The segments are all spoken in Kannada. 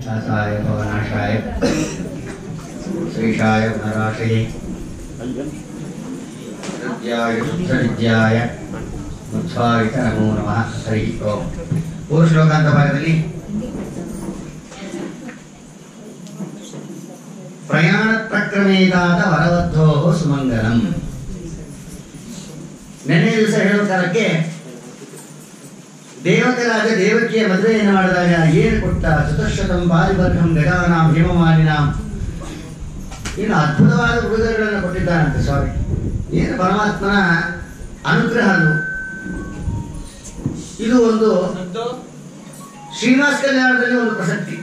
व्यासाय भवनाशाय श्रीशाय गुणराशये विद्याय शुद्धविद्याय ಮುತ್ಸಾರಿತ ನಮೋ ನಮಃ ಹರಿ ಓಂ ಪೂರ್ವ ಶ್ಲೋಕಾಂತ ಭಾಗದಲ್ಲಿ ಪ್ರಯಾಣ ಪ್ರಕ್ರಮೇದಾದ ವರವದ್ಧೋ ಸುಮಂಗಲಂ ನೆನ್ನೆ ದಿವಸ ಹೇಳೋ ಕಾಲಕ್ಕೆ ದೇವಕರಾಜ ದೇವಕಿಯ ಮದುವೆಯನ್ನು ಮಾಡಿದಾಗ ಏನು ಕೊಟ್ಟ ಚತುಶ್ಶತಂ ಬಾಲಿಬರ್ಗಂ ಗಜಾನಾಂ ಹೇಮಮಾಲಿನಾಂ ಇನ್ನು ಅದ್ಭುತವಾದ ಉಡುಗೊರೆಗಳನ್ನು ಕೊಟ್ಟಿದ್ದಾನಂತೆ ಸ್ವಾಮಿ ಏನು ಪರಮಾತ್ಮನ ಅನುಗ್ರಹ ಅದು ಇದು ಒಂದು ಶ್ರೀನಿವಾಸ ಕಲ್ಯಾಣದಲ್ಲಿ ಒಂದು ಪ್ರಸಕ್ತಿ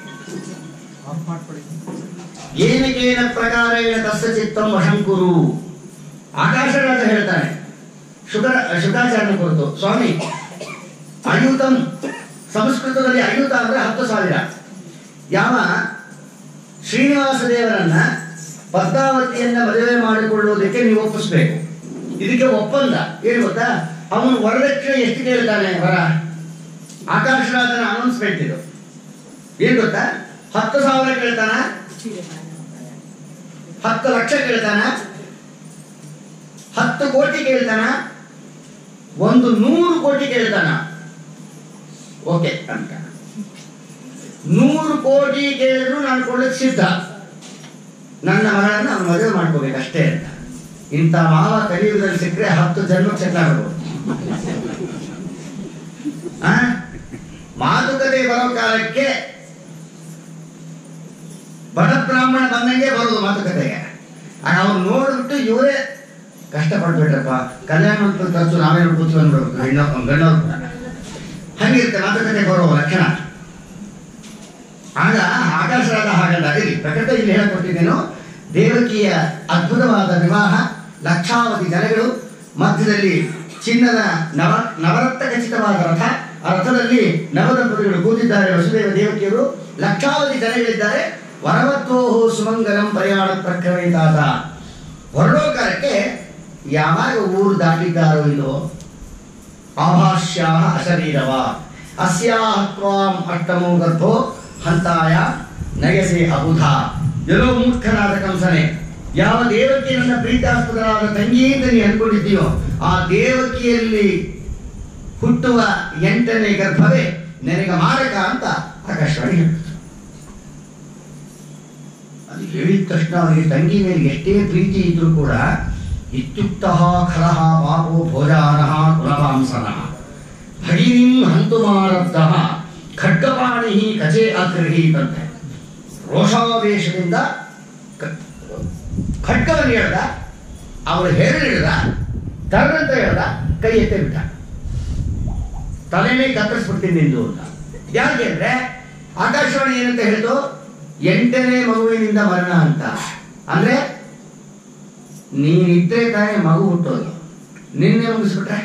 ಏನಕೇನ ಪ್ರಕಾರೇಣ ತಸ್ಯ ಚಿತ್ತಂ ವಶಂಕುರು ಆಕಾಶರಾಜ ಹೇಳ್ತಾನೆ ಶುಕ ಶುಕಾಚಾರ್ಯ ಕುರಿತು ಸ್ವಾಮಿ ಅಯುತಂ ಸಂಸ್ಕೃತದಲ್ಲಿ ಅಯುತ ಅಂದ್ರೆ ಹತ್ತು ಸಾವಿರ ಯಾವ ಶ್ರೀನಿವಾಸ ದೇವರನ್ನ ಪದ್ಮಾವತಿಯನ್ನ ಮದುವೆ ಮಾಡಿಕೊಳ್ಳುವುದಕ್ಕೆ ನೀವು ಒಪ್ಪಿಸ್ಬೇಕು ಇದಕ್ಕೆ ಒಪ್ಪಂದ ಏನು ಗೊತ್ತಾ ಅವನು ವರದಕ್ಷಿಣೆ ಎಷ್ಟು ಕೇಳ್ತಾನೆ ವರ ಆಕಾಶರಾಜನ ಅನೌನ್ಸ್ಮೆಂಟ್ ಇದು ಏನ್ ಗೊತ್ತಾ ಹತ್ತು ಸಾವಿರ ಕೇಳ್ತಾನ ಹತ್ತು ಲಕ್ಷ ಕೇಳ್ತಾನ ಹತ್ತು ಕೋಟಿ ಕೇಳ್ತಾನ ಒಂದು ನೂರು ಕೋಟಿ ಕೇಳ್ತಾನ ಓಕೆ ಅಂತ ನೂರು ಕೋಟಿ ಕೇಳಿದ್ರು ನಾನು ಕೊಡಲಿಕ್ಕೆ ಸಿದ್ಧ ನನ್ನ ಮಗಳನ್ನ ಅವನು ಮದುವೆ ಮಾಡ್ಕೋಬೇಕು ಅಷ್ಟೇ ಅಂತ ಇಂಥ ಮಾವ ಕಲಿಯುಗದಲ್ಲಿ ಸಿಕ್ಕರೆ ಹತ್ತು ಜನ್ಮ ಚೆಲ್ಲಾಡ್ಬೋದು ಆ? ಮಾತುಕತೆ ಬರೋ ಕಾಲಕ್ಕೆ ಬಡ ಬ್ರಾಹ್ಮಣ ಬಂದಂಗೆ ಬರೋದು ಮಾತುಕತೆಗೆ ಆಗ ಅವ್ರು ನೋಡ್ಬಿಟ್ಟು ಇವರೇ ಕಷ್ಟಪಡ್ಬಿಟ್ರಪ್ಪ ಕಲ್ಯಾಣ ಮಂಟಪದ ಖರ್ಚು ನಾವೇ ಕೂತ್ಕೊಂಡು ಅಂದ್ಬಿಡ್ಬೇಕು ಹೆಣ್ಣು ಗಂಡವ್ರು ಕೂಡ ಹಂಗಿರುತ್ತೆ ಮಾತುಕತೆ ಬರೋ ಲಕ್ಷಣ ಆಗ ಆಕಾಶರಾದ ಹಾಗಲ್ಲ ಇರಲಿ ಪ್ರಕೃತ ಇಲ್ಲಿ ಹೇಳಿಕೊಟ್ಟಿದ್ದೇನು ದೇವಕಿಯ ಅದ್ಭುತವಾದ ವಿವಾಹ ಲಕ್ಷಾವಧಿ ಜನಗಳು ಮಧ್ಯದಲ್ಲಿ ಚಿನ್ನದ ನವ ನವರತ್ನ ಖಚಿತವಾದ ರಥ ಆ ರಥದಲ್ಲಿ ನವದಂಪತಿಗಳು ಕೂತಿದ್ದಾರೆ ವಸುದೇವ ದೇವಕಿಯರು ಲಕ್ಷಾವಧಿ ಜನಗಳಿದ್ದಾರೆ ವರವತ್ವೋಹೋ ಸುಮಂಗಲಂ ಪ್ರಯಾಣ ಪ್ರಕ್ರಮೇತಾದ ಹೊರಡೋ ಕಾಲಕ್ಕೆ ಯಾವಾಗ ಊರು ದಾಟಿದ್ದಾರೋ ಇಲ್ಲೋ ಆಭಾಷ್ಯಾಹ ಅಶರೀರವ ಅಸ್ಯಾಹ ತ್ವಾಂ ಅಷ್ಟಮೋ ಗರ್ಭೋ ಹಂತಾಯ ನಯಸೆ ಅಬುಧ ಎಲ್ಲೋ ಮೂರ್ಖನಾದ ಕಂಸನೆ ಯಾವ ದೇವಕಿ ನನ್ನ ಪ್ರೀತಾಸ್ಪದರಾದ ತಂಗಿ ಅಂತ ನೀ ಅನ್ಕೊಂಡಿದ್ದೀಯೋ ಆ ದೇವಕಿಯಲ್ಲಿ ಹುಟ್ಟುವ ಎಂಟನೇ ಗರ್ಭವೇ ನಿನಗೆ ಮಾರಕ ಅಂತ ಆಕಾಶವಾಣಿ ಹೇಳ್ತು ಅದು ಹೇಳಿದ ತಕ್ಷಣ ಅವರಿಗೆ ತಂಗಿ ಮೇಲೆ ಎಷ್ಟೇ ಪ್ರೀತಿ ಇದ್ರೂ ಕೂಡ ಇತ್ಯುಕ್ತ ಖಲಹ ಪಾಪೋ ಭೋಜಾನಃ ಕುಲವಾಂಸನಃ ಭಗಿನಿಂ ಹಂತುಮಾರಬ್ಧ ಖಡ್ಗಪಾಣಿ ಕಚೆ ಆಗ್ರಹೀತಂತೆ ರೋಷಾವೇಶದಿಂದ ಕ- ಖಡ್ಗವನ್ನು ಹೇಳ್ದ ಅವರು ಹೇಳಿ ಹಿಡ್ದ ತರ್ರಂತ ಹೇಳ್ದ ಕೈ ಎತ್ತೆ ಬಿಟ್ಟ ತಲೆನೇ ಕತ್ತರಿಸ್ಬಿಡ್ತೀನಿ ನಿಂದು ಅಂತ ಯಾಕೆ ಅಂದ್ರೆ ಆಕಾಶವಾಣಿ ಏನಂತ ಹೇಳಿತು ಎಂಟನೇ ಮಗುವಿನಿಂದ ಮರಣ ಅಂತ ಅಂದ್ರೆ ನೀನಿದ್ರೆ ತಾನೇ ಮಗು ಹುಟ್ಟೋದು ನಿನ್ನೆ ಮುಗಿಸ್ಬಿಟ್ರೆ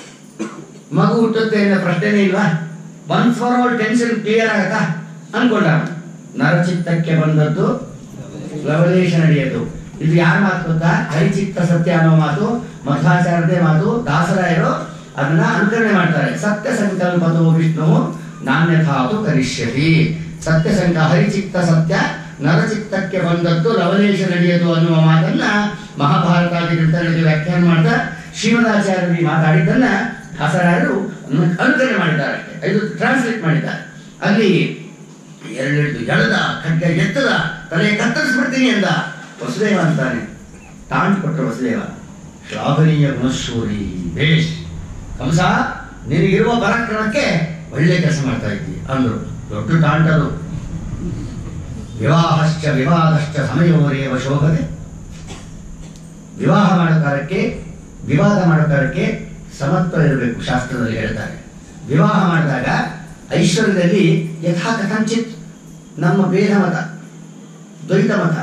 ಮಗು ಹುಟ್ಟುತ್ತೆ ಅನ್ನೋ ಪ್ರಶ್ನೆನೇ ಇಲ್ವಾ one for all tension clear ಆಗತ್ತಾ ಅನ್ಕೊಂಡ ನರಚಿತ್ತಕ್ಕೆ ಬಂದದ್ದು ಲವಲೇಶ ನಡೆಯೋದು ಇದು ಯಾರ ಮಾತು ಗೊತ್ತಾ ಹರಿಚಿತ್ತ ಸತ್ಯ ಅನ್ನೋ ಮಾತು ಮಧ್ವಾಚಾರ್ಯದೇ ಮಾತು ದಾಸರಾಯರು ಅದನ್ನ ಅನುಕರಣೆ ಮಾಡ್ತಾರೆ ಸತ್ಯ ಸಂಕಲ್ಪದೋ ವಿಷ್ಣು ನಾಣ್ಯಥಾತು ಕರಿಷ್ಯತಿ ಸತ್ಯ ಸಂಕ ಹರಿಚಿತ್ತ ಸತ್ಯ ನರಚಿತ್ತಕ್ಕೆ ಬಂದದ್ದು ಲವಲೇಶ ನಡೆಯೋದು ಅನ್ನುವ ಮಾತನ್ನ ಮಹಾಭಾರತಾದಿ ಗ್ರಂಥಗಳಿಗೆ ವ್ಯಾಖ್ಯಾನ ಮಾಡ್ತಾ ಶ್ರೀಮದಾಚಾರ್ಯರಿಗೆ ಮಾತಾಡಿದ್ದನ್ನ ದಾಸರಾಯರು ಅನು- ಅನುಕರಣೆ ಮಾಡಿದ್ದಾರೆ ಅಷ್ಟೇ. ಇದು ಟ್ರಾನ್ಸ್ಲೇಟ್ ಮಾಡಿದ್ದಾರೆ ಅಲ್ಲಿ ಎರಡೆರಡು ಎಳೆದ ಖಡ್ಗ ಎತ್ತದ ತಲೆ ಕತ್ತರಿಸ್ಬಿಡ್ತೀನಿ ಅಂದ ವಸುದೇವ ಅಂತಾನೆ ತಾಂಡ್ ಕೊಟ್ಟರು ವಸುದೇವ ಶ್ಲಾಘನೀಯ ಗುಣಶೂರಿ ಬೇಷ್ ಕಂಸ ನಿನಗಿರುವ ಪರಾಕ್ರಮಕ್ಕೆ ಒಳ್ಳೆ ಕೆಲಸ ಮಾಡ್ತಾ ಇದ್ದಿ ಅಂದ್ರು ದೊಡ್ಡ ತಾಂಟದು ವಿವಾಹಶ್ಚ ವಿವಾದಶ್ಚ ಸಮಯೋರೇವ ಶೋಭನೆ ವಿವಾಹ ಮಾಡೋ ಕಾಲಕ್ಕೆ ವಿವಾದ ಮಾಡೋ ಕಾಲಕ್ಕೆ ಸಮತ್ವ ಇರಬೇಕು ಶಾಸ್ತ್ರದಲ್ಲಿ ಹೇಳ್ತಾರೆ ವಿವಾಹ ಮಾಡಿದಾಗ ಐಶ್ವರ್ಯದಲ್ಲಿ ಯಥಾ ಕಥಂಚಿತ್ ನಮ್ಮ ಭೇದ ಮತ ದ್ವೈತ ಮತ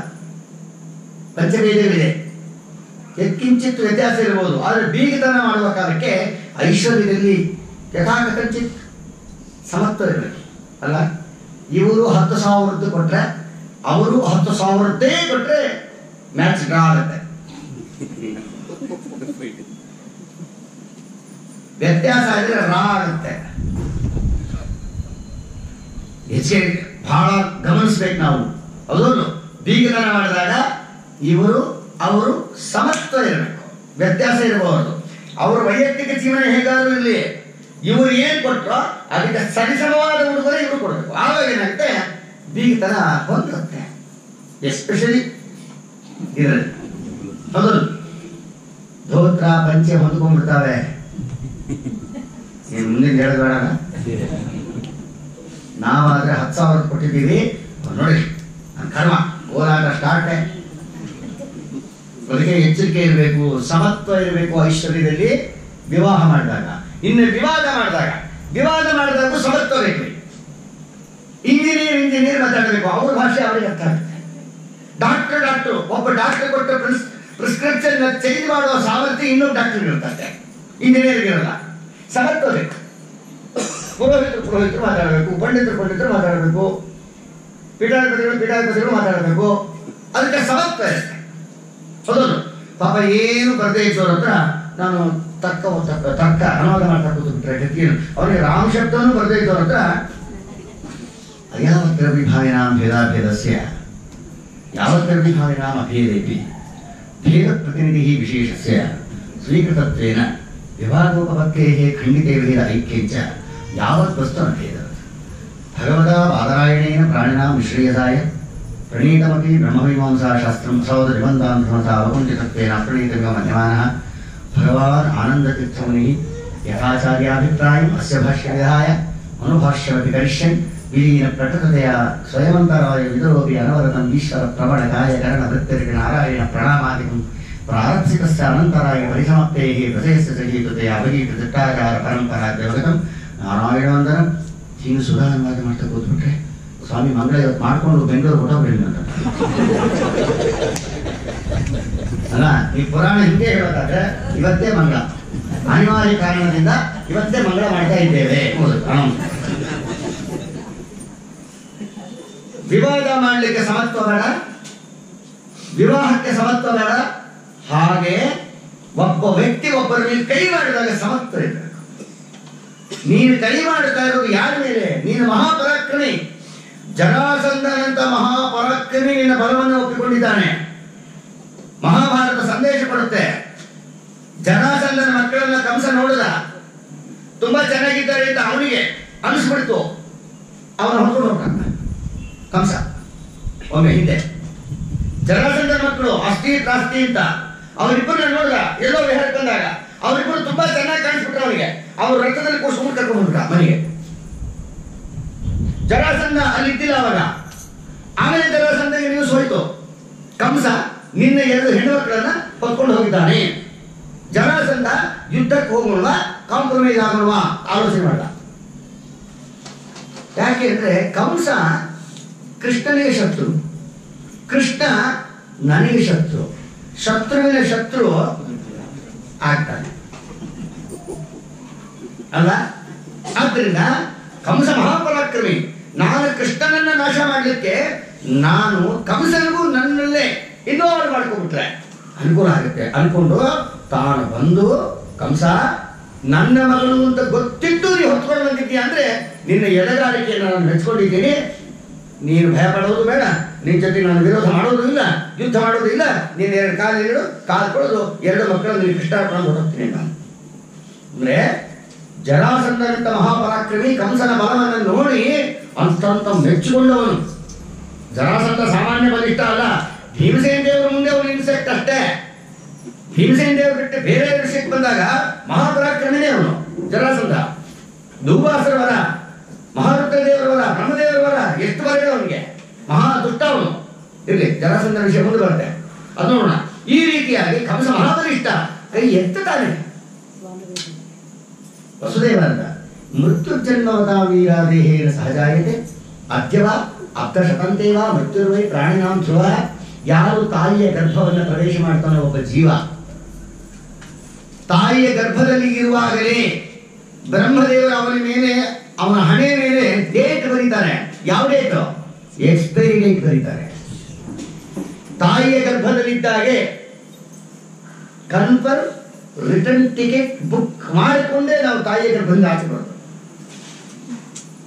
ಪಂಚಭೇದವಿದೆ ಯತ್ಕಿಂಚಿತ್ ವ್ಯತ್ಯಾಸ ಇರಬಹುದು ಆದರೆ ಬೀಗತನ ಮಾಡುವ ಕಾಲಕ್ಕೆ ಐಶ್ವರ್ಯದಲ್ಲಿ ಯಥಾ ಕಥಂಚಿತ್ ಸಮತ್ವ ಇರಬೇಕು ಅಲ್ಲ ಇವರು ಹತ್ತು ಸಾವಿರದ್ದು ಕೊಟ್ರೆ ಅವರು ಹತ್ತು ಸಾವಿರದ್ದೇ ಕೊಟ್ರೆ ಮ್ಯಾಚ್ ಡ್ರಾ ಆಗುತ್ತೆ ವ್ಯತ್ಯಾಸ ಆದರೆ ರಾ ಆಗುತ್ತೆ ಹೆಚ್ಚಿಗೆ ಬಹಳ ಗಮನಿಸ್ಬೇಕು ನಾವು ಅದೊಂದು ಬೀಗತನ ಮಾಡಿದಾಗ ಇವರು ಅವರು ಸಮತ್ವ ಇರಬೇಕು ವ್ಯತ್ಯಾಸ ಇರಬಾರದು ಅವರ ವೈಯಕ್ತಿಕ ಜೀವನ ಹೇಗಾದ್ರೂ ಇರಲಿ ಇವರು ಏನ್ ಕೊಟ್ಟರೋ ಅದಕ್ಕೆ ಸರಿಸಮವಾದ ಉಡುಗೊರೆ ಇವರು ಕೊಡಬೇಕು ಆವಾಗ ಏನಾಗುತ್ತೆ ಬೀಗತನ ಹೊಂದುತ್ತೆ ಎಸ್ಪೆಷಲಿ ಇರಲಿ ಹೌದಲ್ಲ ಧೋತ್ರ ಪಂಚೆ ಹೊಂದ್ಕೊಂಡ್ಬಿಡ್ತಾವೆ ನೀನು ಮುಂದಿನ ಹೇಳಬೇಡ ನಾವಾದ್ರೆ ಹತ್ತು ಸಾವಿರ ಕೊಟ್ಟಿದ್ದೀವಿ ನೋಡಿ ನನ್ನ ಕರ್ಮ ಹೋರಾಟ ಸ್ಟಾರ್ಟೆ ಅದಕ್ಕೆ ಎಚ್ಚರಿಕೆ ಇರಬೇಕು ಸಮತ್ವ ಇರಬೇಕು ಐಶ್ವರ್ಯದಲ್ಲಿ ವಿವಾಹ ಮಾಡಿದಾಗ ಇನ್ನು ವಿವಾದ ಮಾಡಿದಾಗ ವಿವಾದ ಮಾಡಿದಾಗ ಸಮತ್ವ ಬೇಕು ಇಂಜಿನಿಯರ್ ಇಂಜಿನಿಯರ್ ಮಾತಾಡಬೇಕು ಅವ್ರ ಭಾಷೆ ಅವರಿಗೆ ಅರ್ಥ ಆಗುತ್ತೆ ಡಾಕ್ಟರ್ ಡಾಕ್ಟರ್ ಒಬ್ಬ ಡಾಕ್ಟರ್ ಕೊಟ್ಟ ಪ್ರಿಸ್ಕ್ರಿಪ್ಷನ್ ಚೇಂಜ್ ಮಾಡುವ ಸಾಮರ್ಥ್ಯ ಇನ್ನೊಬ್ಬ ಡಾಕ್ಟರ್ ಇರ್ತದೆ ಇಂಜಿನಿಯರ್ ಇರಲ್ಲ ಸಮತ್ವ ಬೇಕು ಪುರೋಹಿತರು ಪುರೋಹಿತರು ಮಾತಾಡಬೇಕು ಪಂಡಿತರು ಪಂಡಿತರು ಮಾತಾಡಬೇಕು ಪೀಠಾಧಿಪತಿಗಳು ಪೀಠಾಧಿಪತಿಗಳು ಮಾತಾಡಬೇಕು ಅದಕ್ಕೆ ಸಮತ್ವ ಇರುತ್ತೆ ಹೌದಲ್ಲ ಪಾಪ ಏನು ಬರದೇ ಇದ್ದವ್ರ ಹತ್ರ ನಾನು ತರ್ಕ ತರ್ಕ ತರ್ಕ ಅನುವಾದ ಮಾಡ್ತಾ ಕೂತ್ಬಿಟ್ರೆ ಗತಿಯೇನು ಅವರಿಗೆ ರಾಮ ಶಬ್ದವನ್ನು ಬರದೇ ಇದ್ದವ್ರ ಹತ್ರ ಅಯಾವತ್ರವಿಭಾವಿನಾಂ ಭೇದಾಭೇದಸ್ಯ ಯಾವತ್ರವಿಭಾವಿನಾಂ ಅಭೇದೇಪಿ ಭೇದ ಪ್ರತಿನಿಧಿ ವಿಶೇಷಸ್ಯ ಸ್ವೀಕೃತತ್ವೇನ ವಿಭಾಗೋಪಪತ್ತೇಃ ಖಂಡಿತೆ ಭೇದ ಐಕ್ಯಂಚ ಯಾವತ್ ವಸ್ತು ನ ಭೇದ ಭಗವತಾ ಬಾದರಾಯಣೇನ ಪ್ರಾಣಿನಾಂ ವಿಶ್ರೇಯಸಾಯ ಪ್ರಣೀತಮಪಿ ಬ್ರಹ್ಮಮೀಮಾಂಸಾಶಾಸ್ತ್ರಂ ಸಹೋದರಿಬಂಧಾಂಧಮತಾ ಅವಕುಂಠಿತತ್ವೇನ ಪ್ರಣೀತಮಿವ ಮಧ್ಯಮಾನಃ ಭಗವಾನ್ ಆನಂದತೀರ್ಥमुनिः ಯಥಾಚಾರ್ಯಾಭಿಪ್ರಾಯम् ಅಸ್ಯ ಭಾಷ್ಯವಿಧಾಯ ಮನುಭಾಷ್ಯಮಪಿ ಕರಿಷ್ಯನ್ ವಿಲೀನ ಪ್ರಕೃತತೆಯ ಸ್ವಯಮಂತರಾಯ ವಿದುರೋಪಿ ಅನವರತಂ ಈಶ್ವರ ಪ್ರಬಳಕಾಯ ಕರಣ ವೃತ್ತಿರ್ಗಿ ನಾರಾಯಣ ಪ್ರಣಾಮಾದಿಕಂ ಪ್ರಾರಬ್ಧಿಕಸ್ಯ ಅನಂತರಾಯ ಪರಿಸಮಾಪ್ತೇಃ ಪ್ರಸಯಸ್ಯ ಸಹಿತತೆಯ ಅವಗೀತ ದಿಟ್ಟಾಚಾರ ಪರಂಪರಾ ದೇವಗತಂ ನಾರಾಯಣವಂದನಂ ಹೀಗೆ ಸುಧಾ ಅನುವಾದ ಮಾಡ್ತಾ ಕೂತ್ಬಿಟ್ರೆ ಸ್ವಾಮಿ ಮಂಗಳ ಇವತ್ತು ಮಾಡ್ಕೊಂಡು ಬೆಂಗಳೂರು ಹೊಟ್ಟೋಗ್ಬಿಡಿ ಅಂತ ಅಲ್ಲ ಈ ಪುರಾಣ ಹಿಂಗೆ ಹೇಳೋದಾದ್ರೆ ಇವತ್ತೇ ಮಂಗಳ ಅನಿವಾರ್ಯ ಕಾರಣದಿಂದ ಇವತ್ತೇ ಮಂಗಳ ಮಾಡ್ತಾ ಇದ್ದೇವೆ ಹೌದು ಹ್ಮ್. ವಿವಾದ ಮಾಡಲಿಕ್ಕೆ ಸಮತ್ವ ಬೇಡ ವಿವಾಹಕ್ಕೆ ಸಮತ್ವ ಬೇಡ ಹಾಗೆ ಒಬ್ಬ ವ್ಯಕ್ತಿ ಒಬ್ಬರ ಮೇಲೆ ಕೈ ಮಾಡಿದಾಗ ಸಮತ್ವ ಇರಬೇಕು ನೀನು ಕೈ ಮಾಡುತ್ತಾ ಇರೋದು ಯಾರ ಮೇಲೆ ನೀನು ಮಹಾಪರಾಕ್ರಮಿ ಜರಾಸಂಧನಂತ ಮಹಾಪರಾಕ್ರಮಿ ನಿನ್ನ ಬಲವನ್ನು ಒಪ್ಪಿಕೊಂಡಿದ್ದಾನೆ ಮಹಾಭಾರತ ಸಂದೇಶ ಕೊಡುತ್ತೆ ಜರಾಸಂಧನ ಮಕ್ಕಳನ್ನ ಕಂಸ ನೋಡಿದ ತುಂಬಾ ಚೆನ್ನಾಗಿದ್ದಾರೆ ಅಂತ ಅವನಿಗೆ ಅನಿಸ್ಬಿಡ್ತು ಅವನ ಹೊತ್ಕೊಂಡು ಹೋಗ್ತಾನೆ ಕಂಸ ಒಮ್ಮೆ ಹಿಂದೆ ಜರಾಸಂಧನ ಮಕ್ಕಳು ಅಸ್ಥಿ ತ್ರಾಸ್ತಿ ಅಂತ ಅವರಿಬ್ಬರನ್ನ ನೋಡಿದ ಎಲ್ಲೋ ವಿಹಾರಕ್ಕೆ ಬಂದಾಗ ಅವರಿಬ್ಬರು ತುಂಬಾ ಚೆನ್ನಾಗಿ ಕಾಣಿಸ್ಬಿಟ್ರು ಅವನಿಗೆ ಅವ್ರ ರಥದಲ್ಲಿ ಕೂರ್ಸ್ಕೊಂಡು ಕರ್ಕೊಂಡು ಹೋಗ್ಬಿಟ್ಟ ಮನೆಗೆ ಜರಾಸಂಧ ಅಲ್ಲಿ ಇದ್ದಿಲ್ಲ ಅವಾಗ ಆಮೇಲೆ ಜರಾಸಂಧಗೆ ನ್ಯೂಸ್ ಹೋಯ್ತು ಕಂಸ ನಿನ್ನ ಎರಡು ಹೆಣ್ಣು ಮಕ್ಕಳನ್ನ ಹೊತ್ಕೊಂಡು ಹೋಗಿದ್ದಾನೆ ಜರಾಸಂಧ ಯುದ್ಧಕ್ಕೆ ಹೋಗೋಣ ಕಾಂಪ್ರಮೈಸ್ ಆಗೋಣ ಆಲೋಚನೆ ಮಾಡ ಯಾಕೆ ಅಂದ್ರೆ ಕಂಸ ಕೃಷ್ಣನಿಗೆ ಶತ್ರು ಕೃಷ್ಣ ನನಗೆ ಶತ್ರು ಶತ್ರುವಿನ ಶತ್ರು ಆಗ್ತಾನೆ ಅಲ್ಲ ಆದ್ರಿಂದ ಕಂಸ ಮಹಾಪರಾಕ್ರಮಿ ನಾನು ಕೃಷ್ಣನನ್ನ ನಾಶ ಮಾಡಲಿಕ್ಕೆ ನಾನು ಕಂಸನಿಗೂ ನನ್ನಲ್ಲೇ ಇನ್ವಾಲ್ವ್ ಮಾಡ್ಕೊಂಡ್ಬಿಟ್ರೆ ಅನುಕೂಲ ಆಗುತ್ತೆ ಅನ್ಕೊಂಡು ತಾನು ಬಂದು ಕಂಸ ನನ್ನ ಮಗಳು ಅಂತ ಗೊತ್ತಿದ್ದು ನೀವು ಹೊತ್ಕೊಂಡು ಬಂದಿದ್ದೀಯ ಅಂದ್ರೆ ನಿನ್ನ ಎಡಗಾರಿಕೆಯನ್ನು ನಾನು ಮೆಚ್ಕೊಂಡಿದ್ದೀನಿ ನೀನು ಭಯ ಪಡೋದು ಬೇಡ ನಿನ್ನ ಜೊತೆ ನಾನು ವಿರೋಧ ಮಾಡೋದು ಇಲ್ಲ ಯುದ್ಧ ಮಾಡೋದು ಇಲ್ಲ ನೀನು ಎರಡು ಕಾಲು ಇಡು ಕಾಲು ಕೊಡೋದು ಎರಡು ಮಕ್ಕಳು ನೀನು ಕೃಷ್ಣಾರ್ಪಣ ಹೋಗ್ತೀನಿ ನಾನು ಅಂದ್ರೆ ಜರಾಸಂಧನಂತ ಮಹಾಪರಾಕ್ರಮಿ ಕಂಸನ ಬಲವನ್ನು ನೋಡಿ ಅಂತಂತ ಮೆಚ್ಚಿಕೊಂಡವನು ಜರಾಸಂಧ ಸಾಮಾನ್ಯ ಬಲಿಷ್ಠ ಅಲ್ಲ ಭೀಮಸೇನ ದೇವರ ಮುಂದೆ ಅವನು ಇನ್ಸೆಕ್ಟ್ ಅಷ್ಟೇ ಭೀಮಸೇನ ದೇವರು ಬಿಟ್ಟು ಬೇರೆ ವಿಷಯಕ್ಕೆ ಬಂದಾಗ ಮಹಾಪರಾಕ್ರಮಿನೇ ಅವನು ಜರಾಸಂಧ ದುರ್ವಾಸರ ವರ ಮಹಾರುದ್ರ ದೇವರ ವರ ಬ್ರಹ್ಮದೇವರ ವರ ಎಷ್ಟು ಬರ ಅವನಿಗೆ ಮಹಾ ದುಷ್ಟ ಅವನು ಇರ್ಲಿ ಜರಾಸಂಧ ವಿಷಯ ಮುಂದೆ ಬರುತ್ತೆ ಅದು ನೋಡೋಣ ಈ ರೀತಿಯಾಗಿ ಕಂಸ ಮಹಾಬಲಿಷ್ಠ ಕೈ ಎತ್ತುತ್ತಾನೆ ವಸುದೇವನಂದ ಮೃತ್ಯುರ್ಜನ್ಮವತಾ ವೀರಾದೇಹೇನ ಸಹಜಾಯತೆ ಅದ್ಯವ ಅರ್ಧಶತಂತೇವ ಮೃತ್ಯುರ್ವೈ ಪ್ರಾಣಿನಾಂ ಧ್ರುವ ಯಾರು ತಾಯಿಯ ಗರ್ಭವನ್ನು ಪ್ರವೇಶ ಮಾಡ್ತಾನೆ ಒಬ್ಬ ಜೀವ ತಾಯಿಯ ಗರ್ಭದಲ್ಲಿ ಇರುವಾಗಲೇ ಬ್ರಹ್ಮದೇವರು ಅವನ ಮೇಲೆ ಅವನ ಹಣೆ ಮೇಲೆ ಡೇಟ್ ಬರೀತಾರೆ ಯಾವ ಡೇಟ್ ಎಕ್ಸ್ಪೈರಿ ಡೇಟ್ ಬರೀತಾರೆ ತಾಯಿಯ ಗರ್ಭದಲ್ಲಿದ್ದಾಗೆ ಕನ್ಫರ್ಮ್ ರಿಟರ್ನ್ ಟಿಕೆಟ್ ಬುಕ್ ಮಾಡಿಕೊಂಡೇ ನಾವು ತಾಯಿಯ ಗರ್ಭದಿಂದ ಆಚೆ ಬರೋದು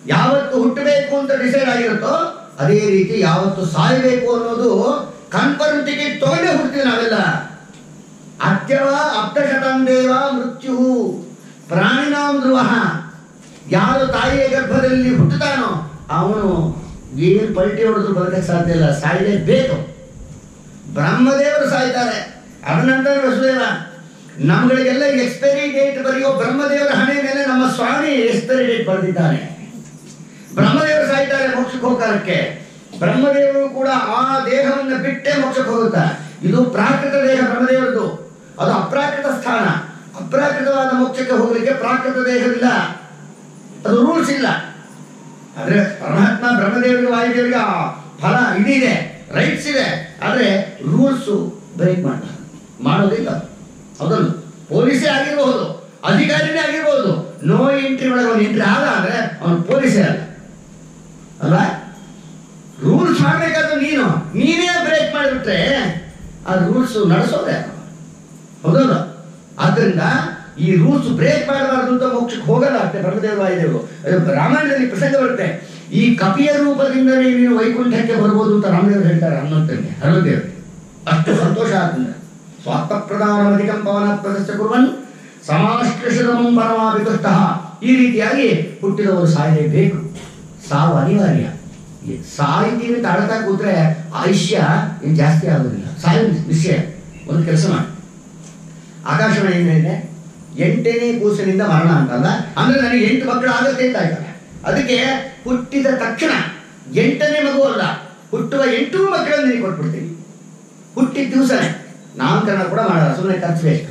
ಯಾವತ್ತು ಹುಟ್ಟಬೇಕು ಅಂತ ಡಿಸೈಡ್ ಆಗಿರುತ್ತೋ ಅದೇ ರೀತಿ ಯಾವತ್ತು ಸಾಯಬೇಕು ಅನ್ನೋದು ಕನ್ಫರ್ಮ್ ಟಿಕೆಟ್ ತಗೊಂಡೇ ಹುಡ್ತೀವಿ ನಾವೆಲ್ಲ ಅತ್ಯವ ಅಪ್ತಶತಂದೇವ ಮೃತ್ಯು ಪ್ರಾಣಿನಾಂ ಧ್ರುವ ಯಾರು ತಾಯಿಯ ಗರ್ಭದಲ್ಲಿ ಹುಟ್ಟುತ್ತಾನೋ ಅವನು ಏನು ಪಲ್ಟಿ ಹೊಡೆದು ಬದುಕಕ್ಕೆ ಸಾಧ್ಯ ಇಲ್ಲ ಸಾಯಲೇಬೇಕು ಬ್ರಹ್ಮದೇವರು ಸಾಯ್ತಾರೆ ಅನಂತರ ವಸುದೇವ ನಮ್ಗಳಿಗೆಲ್ಲ ಎಕ್ಸ್ಪೈರಿ ಡೇಟ್ ಬರೆಯೋ ಬ್ರಹ್ಮದೇವರ ಹಣೆ ಮೇಲೆ ನಮ್ಮ ಸ್ವಾಮಿ ಎಕ್ಸ್ಪೈರಿ ಡೇಟ್ ಬರೆದಿದ್ದಾನೆ ಬ್ರಹ್ಮದೇವರು ಸಾಯ್ತಾರೆ ಮೋಕ್ಷಕ್ಕೆ ಹೋಗಕ್ಕೆ ಬ್ರಹ್ಮದೇವರು ಕೂಡ ಆ ದೇಹವನ್ನು ಬಿಟ್ಟೇ ಮೋಕ್ಷಕ್ಕೆ ಹೋಗುತ್ತಾ ಇದು ಪ್ರಾಕೃತ ದೇಹ ಬ್ರಹ್ಮದೇವರದು ಅದು ಅಪ್ರಾಕೃತ ಸ್ಥಾನ ಅಪ್ರಾಕೃತವಾದ ಮೋಕ್ಷಕ್ಕೆ ಹೋಗಲಿಕ್ಕೆ ಪ್ರಾಕೃತ ದೇಹವಿಲ್ಲ ಅದು ರೂಲ್ಸ್ ಇಲ್ಲ ಆದ್ರೆ ಪರಮಾತ್ಮ ಬ್ರಹ್ಮದೇವರಿಗೆ ವಾಯುದೇವರಿಗೆ ಆ ಫಲ ಇದಿದೆ ರೈಟ್ಸ್ ಇದೆ ಆದ್ರೆ ರೂಲ್ಸ್ ಬ್ರೇಕ್ ಮಾಡ್ತಾರೆ ಮಾಡೋದಿಲ್ಲ ಹೌದಲ್ಲ ಪೊಲೀಸೇ ಆಗಿರಬಹುದು ಅಧಿಕಾರಿನೇ ಆಗಿರಬಹುದು ನೋ ಎಂಟ್ರಿ ಒಳಗೆ ಅವನು ಎಂಟ್ರಿ ಆದ ಅಂದ್ರೆ ಅವನು ಪೊಲೀಸೇ ಅಲ್ಲ ಅಲ್ವಾ ರೂಲ್ಸ್ ಮಾಡ್ಬೇಕಾದ್ರೆ ನೀನು ನೀನೇ ಬ್ರೇಕ್ ಮಾಡಿಬಿಟ್ರೆ ಆ ರೂಲ್ಸ್ ನಡೆಸೋದೆ ಹೌದಲ್ಲ ಆದ್ದರಿಂದ ಈ ರೂಲ್ಸ್ ಬ್ರೇಕ್ ಮಾಡಬಾರ್ದು ಅಂತ ಮೋಕ್ಷಕ್ಕೆ ಹೋಗಲ್ಲ ಅಷ್ಟೇ ಬ್ರಹ್ಮದೇವರು ವಾಯುದೇವರು ಅದು ರಾಮಾಯಣದಲ್ಲಿ ಪ್ರಸಂಗ ಬರುತ್ತೆ ಈ ಕಪಿಯ ರೂಪದಿಂದಲೇ ನೀನು ವೈಕುಂಠಕ್ಕೆ ಬರ್ಬೋದು ಅಂತ ರಾಮದೇವರು ಹೇಳ್ತಾರೆ ಹನುಮಂತನಿಗೆ ಹನುಮದೇವರು ಅಷ್ಟು ಸಂತೋಷ ಆಗ್ತದೆ ಸ್ವಾತ್ಮಪ್ರಧಾನಮಧಿಕಂ ಪವನಾತ್ಮಕಸ್ಯ ಕುರ್ವನ್ ಸಮಾಶ್ಲೇಷದಮಂ ಪರಮಾಭಿದುಷ್ಟ ಈ ರೀತಿಯಾಗಿ ಹುಟ್ಟಿದವರು ಸಾಯಲೇಬೇಕು ಸಾವು ಅನಿವಾರ್ಯ ಈ ಸಾಯ್ತೀವಿ ತಾಳ್ತಾ ಕೂತ್ರೆ ಆಯುಷ್ಯ ಏನು ಜಾಸ್ತಿ ಆಗೋದಿಲ್ಲ ಸಾಯೋ ನಿಶ್ಚಯ ಒಂದು ಕೆಲಸ ಮಾಡಿ ಆಕಾಶವಾಣಿ ಏನಿದೆ ಎಂಟನೇ ಕೂಸಿನಿಂದ ಮರಣ ಅಂತಲ್ಲ ಅಂದ್ರೆ ನನಗೆ ಎಂಟು ಮಕ್ಕಳು ಆಗುತ್ತೆ ಅಂತ ಆಯ್ತಲ್ಲ ಅದಕ್ಕೆ ಹುಟ್ಟಿದ ತಕ್ಷಣ ಎಂಟನೇ ಮಗು ಅಲ್ಲ ಹುಟ್ಟುವ ಎಂಟೂ ಮಕ್ಕಳನ್ನು ನಿನಗೆ ಕೊಟ್ಬಿಡ್ತೀನಿ ಹುಟ್ಟಿದ ದಿವಸನೇ ನಾಮಕರಣ ಕೂಡ ಮಾಡಲ್ಲ ಸುಮ್ಮನೆ ಖರ್ಚು ಬೇಕು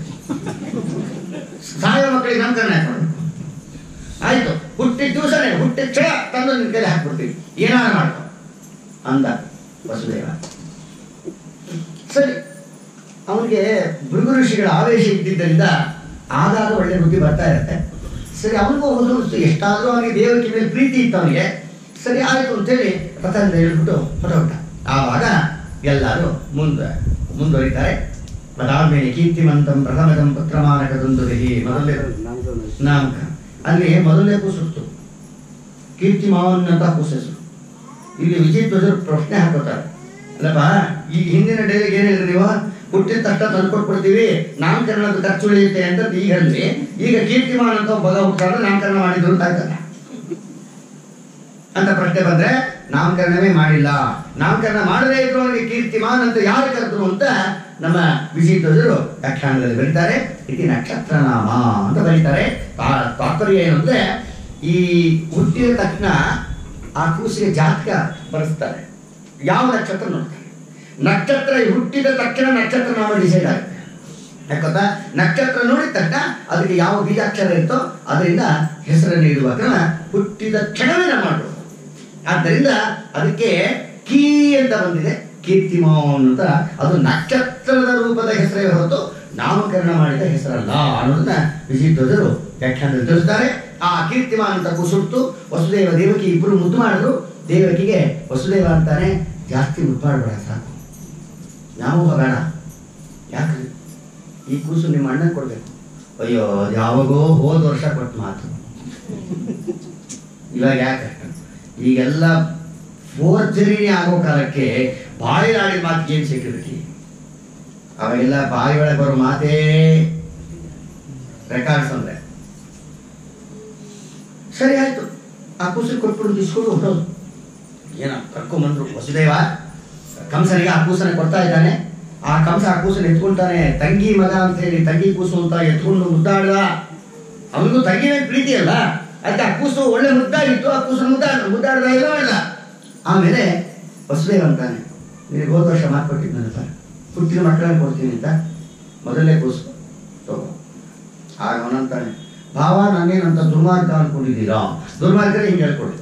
ಸಾಯೋ ಮಕ್ಕಳಿಗೆ ನಾಮಕರಣ ಯಾಕೆ ಮಾಡ್ಬೇಕು? ಆಯ್ತು ಹುಟ್ಟಿದ ದಿವಸನೇ ಹುಟ್ಟಿದ ಕ್ಷಣ ತಂದು ನಿನ್ನ ಕೈಲಿ ಹಾಕ್ಬಿಡ್ತೀವಿ ಏನಾರ ಮಾಡ್ಕೊ ಅಂದ ವಸುದೇವ ಸರಿ ಅವನಿಗೆ ಭೃಗು ಋಷಿಗಳ ಆವೇಶ ಇದ್ದಿದ್ದರಿಂದ ಆಗಾಗ ಒಳ್ಳೆ ಬುದ್ಧಿ ಬರ್ತಾ ಇರುತ್ತೆ ಸರಿ ಅವನಿಗೂ ಒಂದು ಎಷ್ಟಾದರೂ ಅವನಿಗೆ ದೇವಕ್ಕೆ ಮೇಲೆ ಪ್ರೀತಿ ಇತ್ತು ಅವನಿಗೆ ಸರಿ ಆಯಿತು ಅಂತೇಳಿ ರಥದಿಂದ ಹೇಳ್ಬಿಟ್ಟು ಹೊರಟ ಆವಾಗ ಎಲ್ಲರೂ ಮುಂದೆ ಮುಂದುವರಿತಾರೆ ಅದಾದ್ಮೇಲೆ ಕೀರ್ತಿಮಂತಂ ಪ್ರಥಮದಂ ಪುತ್ರಮಾನಕದೊಂದು ಮೊದಲೇ ನಾಮಕ ಅಲ್ಲಿ ಮೊದಲನೇ ಕೂಸುತ್ತು ಕೀರ್ತಿ ಮಾವನ್ ಅಂತ ಕೂಸು ಹೆಸರು ಇಲ್ಲಿ ವಿಜಯ್ ಧ್ವಜರು ಪ್ರಶ್ನೆ ಹಾಕೋತಾರೆ ಅಲ್ಲಪ್ಪ ಈ ಹಿಂದಿನ ಡೈರಿಗೆ ಏನ್ ಹೇಳಿದ್ರಿ ನೀವು ಹುಟ್ಟಿದ ತಕ್ಷಣ ತಂದ್ಕೊಟ್ಬಿಡ್ತೀವಿ ನಾಮಕರಣದ ಖರ್ಚು ಉಳಿಯುತ್ತೆ ಅಂತ ಈಗ ಹೇಳಿದ್ರಿ ಈಗ ಕೀರ್ತಿಮಾನ್ ಅಂತ ಒಬ್ಬ ಮಗ ಹುಟ್ಟಾದ್ರೆ ನಾಮಕರಣ ಮಾಡಿದ್ರು ಅಂತ ಆಯ್ತಲ್ಲ ಅಂತ ಪ್ರಶ್ನೆ ಬಂದ್ರೆ ನಾಮಕರಣವೇ ಮಾಡಿಲ್ಲ ನಾಮಕರಣ ಮಾಡದೇ ಇದ್ರು ಅವನಿಗೆ ಕೀರ್ತಿಮಾನ್ ಅಂತ ಯಾರು ಕರೆದ್ರು ಅಂತ ನಮ್ಮ ವಿಜಯ ಧ್ವಜರು ವ್ಯಾಖ್ಯಾನದಲ್ಲಿ ಬರೀತಾರೆ ಇತಿ ನಕ್ಷತ್ರ ನಾಮ ಅಂತ ಬರೀತಾರೆ ತಾ- ತಾತ್ಪರ್ಯ ಏನು ಅಂದ್ರೆ ಈ ಹುಟ್ಟಿದ ತಕ್ಷಣ ಆ ಕೂಸಿಗೆ ಜಾತಕ ಬರೆಸ್ತಾರೆ ಯಾವ ನಕ್ಷತ್ರ ನೋಡ್ತಾರೆ ನಕ್ಷತ್ರ ಹುಟ್ಟಿದ ತಕ್ಷಣ ನಕ್ಷತ್ರ ನಾಮ ಡಿಸೈಡ್ ಆಗುತ್ತೆ ಯಾಕಂತ ನಕ್ಷತ್ರ ನೋಡಿದ ತಕ್ಷಣ ಅದಕ್ಕೆ ಯಾವ ಬೀಜಾಕ್ಷರ ಇರ್ತೋ ಅದರಿಂದ ಹೆಸರನ್ನು ಇಡುವ ಕ್ರಮ ಹುಟ್ಟಿದ ಕ್ಷಣವೇ ನಾವು ಮಾಡ್ಬೋದು ಆದ್ದರಿಂದ ಅದಕ್ಕೆ ಕೀ ಅಂತ ಬಂದಿದೆ ಕೀರ್ತಿಮಾನ್ ಅಂತ ಅದು ನಕ್ಷತ್ರದ ರೂಪದ ಹೆಸರೇ ಹೊರತು ನಾಮಕರಣ ಮಾಡಿದ ಹೆಸರಲ್ಲ ಅನ್ನೋದನ್ನ ವಿಜಯಧ್ವಜರು ವ್ಯಾಖ್ಯಾನದಲ್ಲಿ ತಿಳಿಸ್ತಾರೆ ಆ ಕೀರ್ತಿಮಾನ್ ಅಂತ ಕುಸುಟ್ಟು ವಸುದೇವ ದೇವಕಿ ಇಬ್ಬರು ಮುದ್ದು ಮಾಡಿದ್ರು ದೇವಕಿಗೆ ವಸುದೇವ ಅಂತಾನೆ ಜಾಸ್ತಿ ಮುದ್ದು ಮಾಡಬೇಡ ಸಾಕು ವ್ಯಾಮೋಹ ಬೇಡ ಯಾಕ್ರಿ ಈ ಕೂಸು ನಿಮ್ಮ ಅಣ್ಣ ಕೊಡ್ಬೇಕು ಅಯ್ಯೋ ಅದು ಯಾವಾಗೋ ಹೋದ ವರ್ಷ ಕೊಟ್ಟು ಮಾತು ಇವಾಗ ಯಾಕೆ ಈಗೆಲ್ಲ ಫೋರ್ಜರಿನೇ ಆಗೋ ಕಾಲಕ್ಕೆ ಬಾಯಿಲಾಡಿದ ಮಾತಿಗೆ ಏನು ಸೆಕ್ಯೂರಿಟಿ ಅವಾಗೆಲ್ಲ ಬಾಯಿ ಒಳಗೆ ಬರೋ ಮಾತೇ ರೆಕಾರ್ಡ್ಸ್ ಅಂದ್ರೆ ಸರಿ ಆಯ್ತು ಆ ಕೂಸು ಕೊಟ್ಬಿಡು ಇಸ್ಕೊಂಡು ಹೊರಟೋದು ಏನ ಕರ್ಕೊಂಬಂದ್ರು ವಸುದೇವ ಕಂಸನಿಗೆ ಆ ಕೂಸನ ಕೊಡ್ತಾ ಇದ್ದಾನೆ ಆ ಕಂಸ ಆ ಕೂಸನ ಎತ್ಕೊಳ್ತಾನೆ ತಂಗಿ ಮಗ ಅಂತ ಹೇಳಿ ತಂಗಿ ಕೂಸು ಅಂತ ಎತ್ಕೊಂಡು ಮುದ್ದಾಡ್ದ ಅವನಿಗೂ ತಂಗಿ ಮೇಲೆ ಪ್ರೀತಿ ಅಲ್ಲ ಅದಕ್ಕೆ ಆ ಕೂಸು ಒಳ್ಳೆ ಮುದ್ದಾಗಿತ್ತು ಆ ಕೂಸು ಮುದ್ದಾಡ ಮುದ್ದಾಡ್ದ ಇಲ್ಲ ಇಲ್ಲ ಆಮೇಲೆ ವಸುದೇವ ಅಂತಾನೆ ನಿನಗೆ ಹೋದ ವರ್ಷ ಮಾತು ಕೊಟ್ಟಿದ್ನಲ್ಲ ಹುಟ್ಟಿದ ಮಕ್ಕಳನ್ನ ಕೊಡ್ತೀನಿ ಅಂತ ಮೊದಲನೇ ಕೂಸು ತಗೋ ಆಗ ಅವನಂತಾನೆ ಭಾವ ನಾನೇನಂತ ದುರ್ಮಾರ್ಗ ಅನ್ಕೊಂಡಿದ್ದೀರಾ ದುರ್ಮಾರ್ಗರೇ ಹಿಂಗೆ ಹೇಳ್ಕೊಡಿ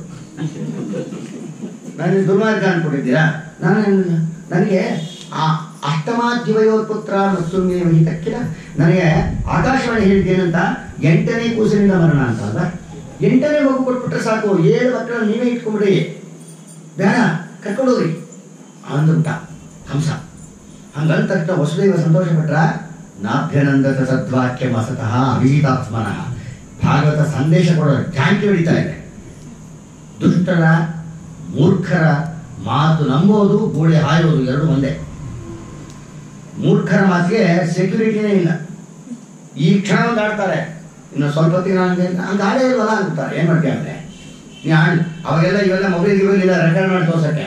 ನನಗೆ ದುರ್ಮಾರ್ಗ ಅನ್ಕೊಂಡಿದ್ದೀರಾ ನಾನು ನನಗೆ ಆ ಅಷ್ಟಮಾಧ್ಯವಯೋತ್ಪುತ್ರ ಮತ್ತೊಮ್ಮೆ ಹಿತಕ್ಕಿಲ್ಲ ನನಗೆ ಆಕಾಶವಾಣಿ ಹೇಳಿದ್ದೇನಂತ ಎಂಟನೇ ಕೂಸಿನಿಂದ ಮರಣ ಅಂತ ಅಲ್ಲ ಎಂಟನೇ ಮಗು ಕೊಟ್ಬಿಟ್ರೆ ಸಾಕು ಏಳು ಮಕ್ಕಳನ್ನ ನೀವೇ ಇಟ್ಕೊಂಡ್ಬಿಡಿ ಬೇಡ ಕರ್ಕೊಂಡೋಗ್ರಿ ಅಂದ್ಬಿಟ್ಟ ಹಂಸ ಹಂಗಂದ ತಕ್ಷಣ ವಸುದೇವ ಸಂತೋಷ ಪಟ್ರ ನಾಭ್ಯನಂದತ ಸದ್ವಾಕ್ಯ ಮಸತಃ ಅಭಿಜಿತಾತ್ಮನಃ ಭಾಗವತ ಸಂದೇಶ ಕೊಡೋ ಜಾಂಕಿ ಹೊಡಿತಾ ಇದೆ ದುಷ್ಟರ ಮೂರ್ಖರ ಮಾತು ನಂಬೋದು ಗೋಳಿ ಹಾಯೋದು ಎರಡು ಒಂದೇ ಮೂರ್ಖರ ಮಾತಿಗೆ ಸೆಕ್ಯೂರಿಟಿನೇ ಇಲ್ಲ ಈ ಕ್ಷಣ ಒಂದು ಆಡ್ತಾರೆ ಇನ್ನು ಸ್ವಲ್ಪ ಹೊತ್ತಿಗೆ ನನಗೆ ಹಂಗೆ ಆಡೇ ಇಲ್ವಲ್ಲ ಅಂತಾರೆ ಏನು ಮಾಡ್ತೀಯ ಅಂದರೆ ನೀ ಆಡಿ ಅವಾಗೆಲ್ಲ ಇವೆಲ್ಲ ಮೊಬೈಲ್ ಗಿಬೈಲ್ ಇಲ್ಲ ರೆಕಾರ್ಡ್ ಮಾಡಿ ತೋರ್ಸಕ್ಕೆ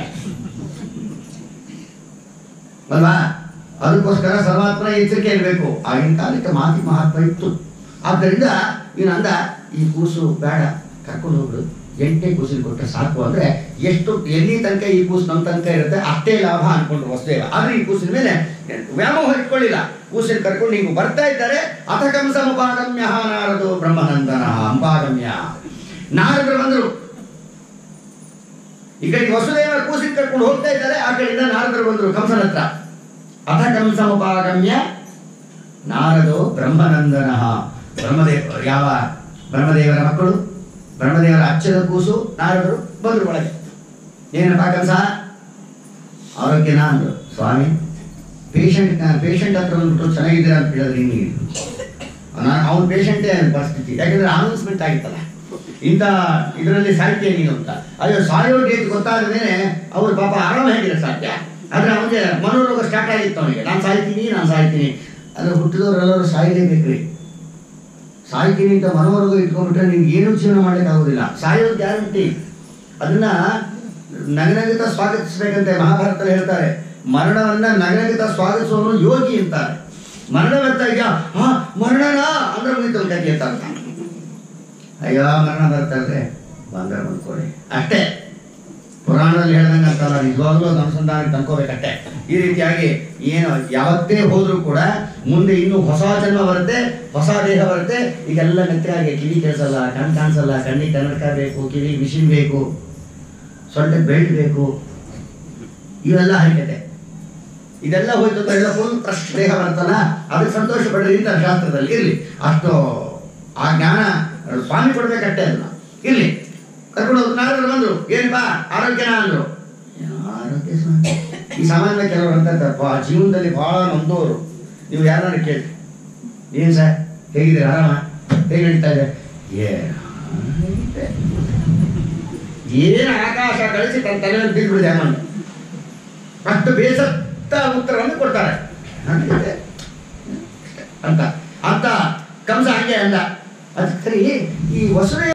ಅಲ್ವಾ ಅದಕ್ಕೋಸ್ಕರ ಸರ್ವಾತ್ಮ ಎಚ್ಚರಿಕೆ ಇರಬೇಕು ಆಗಿನ ಕಾಲಕ್ಕೆ ಮಾತಿ ಮಹತ್ವ ಇತ್ತು ಆದ್ದರಿಂದ ನೀನು ಅಂದ ಈ ಕೂಸು ಬೇಡ ಕರ್ಕೊಂಡು ಹೋಗ್ಬಿಡು ಎಂಟನೇ ಕೂಸಿನ ಕೊಟ್ಟರೆ ಸಾಕು ಅಂದ್ರೆ ಎಷ್ಟು ಎಲ್ಲಿ ತನಕ ಈ ಕೂಸು ನಮ್ಮ ತನಕ ಇರುತ್ತೆ ಅಷ್ಟೇ ಲಾಭ ಅನ್ಕೊಂಡ್ರು ವಸುದೇವ ಆದ್ರೆ ಈ ಕೂಸಿನ ಮೇಲೆ ವ್ಯಾಮೋಹ ಇಟ್ಕೊಳ್ಳಿಲ್ಲ ಕೂಸಿನ ಕರ್ಕೊಂಡು ನೀವು ಬರ್ತಾ ಇದ್ದಾರೆ ಅಥಕಂಸ ಉಪಾಗಮ್ಯ ನಾರದು ಬ್ರಹ್ಮನಂದನ ಅಂಪಾಗಮ್ಯ ನಾರದರು ಬಂದರು ಈ ಕಡೆ ವಸುದೇವ ಕೂಸಿನ ಕರ್ಕೊಂಡು ಹೋಗ್ತಾ ಇದ್ದಾರೆ ಆ ಕಡೆಯಿಂದ ನಾರದರು ಬಂದರು ಕಂಸನ ಹತ್ರ ಅಥ ಕಂಸಮುಪಾಗಮ್ಯ ನಾರದು ಬ್ರಹ್ಮನಂದನ ಬ್ರಹ್ಮದೇವ ಯಾವ ಬ್ರಹ್ಮದೇವರ ಮಕ್ಕಳು ಬ್ರಹ್ಮದೇವರ ಅಚ್ಚದ ಕೂಸು ನಾರದರು ಬಂದರು ಒಳಗೆ ಏನಪ್ಪ ಕೆಲಸ ಆರೋಗ್ಯನ ಅಂದ್ರು ಸ್ವಾಮಿ ಪೇಷಂಟ್ ಪೇಷಂಟ್ ಹತ್ರ ಬಂದ್ಬಿಟ್ಟು ಚೆನ್ನಾಗಿದ್ದೀರಾ ಅಂತ ಹೇಳಿದ್ರೆ ನಿಮಗೆ ನಾನು ಅವ್ನ ಪೇಷಂಟೇ ಪರಿಸ್ಥಿತಿ ಯಾಕಂದ್ರೆ ಅನೌನ್ಸ್ಮೆಂಟ್ ಆಗಿತ್ತಲ್ಲ ಇಂಥ ಇದರಲ್ಲಿ ಸಾಹಿತ್ಯ ನೀನು ಅಂತ ಅಯ್ಯೋ ಸಾಯೋ ಡೇಟ್ ಗೊತ್ತಾದ ಮೇಲೆ ಅವ್ರು ಪಾಪ ಆರಾಮ ಹೇಗಿರೋ ಸಾಧ್ಯ ಆದ್ರೆ ಅವನಿಗೆ ಮನೋರೋಗ ಸ್ಟಾರ್ಟ್ ಆಗಿತ್ತು ಅವನಿಗೆ ನಾನು ಸಾಯ್ತೀನಿ ನಾನು ಸಾಯ್ತೀನಿ ಅಂದ್ರೆ ಹುಟ್ಟಿದವರೆಲ್ಲರೂ ಸಾಯಲೇಬೇಕ್ರಿ ಸಾಯ್ತೀನಿ ಅಂತ ಮನೋರೋಗ ಇಟ್ಕೊಂಡ್ಬಿಟ್ರೆ ನಿಮ್ಗೆ ಏನೂ ಜೀವನ ಮಾಡ್ಲಿಕ್ಕೆ ಆಗೋದಿಲ್ಲ ಸಾಯೋದು ಗ್ಯಾರಂಟಿ ಅದನ್ನ ನಗನಗಿತ ಸ್ವಾಗತಿಸ್ಬೇಕಂತೆ ಮಹಾಭಾರತದಲ್ಲಿ ಹೇಳ್ತಾರೆ ಮರಣವನ್ನ ನಗನಗಿತ ಸ್ವಾಗತಿಸುವವನು ಯೋಗಿ ಅಂತಾರೆ ಮರಣ ಬರ್ತಾ ಇದೆಯಾ ಹಾ ಮರಣನ ಅಂದ್ರೆ ಮುಗಿತು ಕಥೆ ಅಂತ ಅರ್ಥ. ಅಯ್ಯೋ ಮರಣ ಬರ್ತಾ ಇದ್ರೆ ಬಂದ್ರೆ ಬಂದ್ಕೊಳ್ಳಿ ಅಷ್ಟೇ ಪುರಾಣದಲ್ಲಿ ಹೇಳ್ದಂಗೆ ಅಂತಲ್ಲ ನಿಜವಾಗ್ಲೂ ಅದು ಅನುಸಂಧಾನಕ್ಕೆ ತಂದ್ಕೋಬೇಕಷ್ಟೇ ಈ ರೀತಿಯಾಗಿ ಏನು ಯಾವತ್ತೇ ಹೋದ್ರೂ ಕೂಡ ಮುಂದೆ ಇನ್ನೂ ಹೊಸ ಜನ್ಮ ಬರುತ್ತೆ ಹೊಸ ದೇಹ ಬರುತ್ತೆ ಈಗೆಲ್ಲ ನೆತ್ತರಾಗಿ ಕಿವಿ ಕೇಳಿಸಲ್ಲ ಕಣ್ ಕಾಣಿಸಲ್ಲ ಕಣ್ಣಿಗೆ ಕನ್ನಡಕ ಬೇಕು ಕಿವಿ ಮಿಷಿನ್ ಬೇಕು ಸೊಂಟ ಬೆಲ್ಟ್ ಬೇಕು ಇವೆಲ್ಲ ಹರಿಕತೆ ಇದೆಲ್ಲ ಹೋಯ್ತು ಅಂತ ಎಲ್ಲ ಫುಲ್ ಫ್ರೆಶ್ ದೇಹ ಬರುತ್ತಲ್ಲ ಅದಕ್ಕೆ ಸಂತೋಷ ಪಡ್ರಿ ಅಂತ ಶಾಸ್ತ್ರದಲ್ಲಿ ಇರಲಿ ಅಷ್ಟು ಆ ಜ್ಞಾನ ಸ್ವಾಮಿ ಕೊಡ್ಬೇಕಷ್ಟೇ ಅದನ್ನ ಇರ್ಲಿ ಕರ್ಕೊಂಡು ಹೋದ್ರು ನಾರದ್ರು ಬಂದ್ರು ಏನ್ ಬಾ ಆರೋಗ್ಯನ ಅಂದ್ರು ಏನೋ ಆರೋಗ್ಯ ಸ್ವಾಮಿ ಈ ಸಾಮಾನ್ಯ ಕೆಲವರು ಅಂತ ಇರ್ತಾರೆ, ಬಾ ಜೀವನದಲ್ಲಿ ಬಹಳ ನೊಂದವರು ನೀವು ಯಾರನ್ನ ಕೇಳಿ ಏನ್ ಸರ್ ಹೇಗಿದ್ದೀರಾ ಆರಾಮ ಹೇಗೆ ನಡೀತಾ ಇದೆ ಏನ್ ಏನು ಆಕಾಶ ಕಳಿಸಿ ತನ್ನ ತಲೆ ಮೇಲೆ ಬೀಳ್ಬಿಡಿದೆ ಅಮ್ಮಣ್ಣ ಅಷ್ಟು ಬೇಸತ್ತ ಉತ್ತರವನ್ನು ಕೊಡ್ತಾರೆ ನನಗಿದೆ. ಅಂತ ಅಂತ ಕಂಸ ಹಂಗೆ ಅಂದ ಅದಕ್ಕೆ ಈ ವಸುದೇ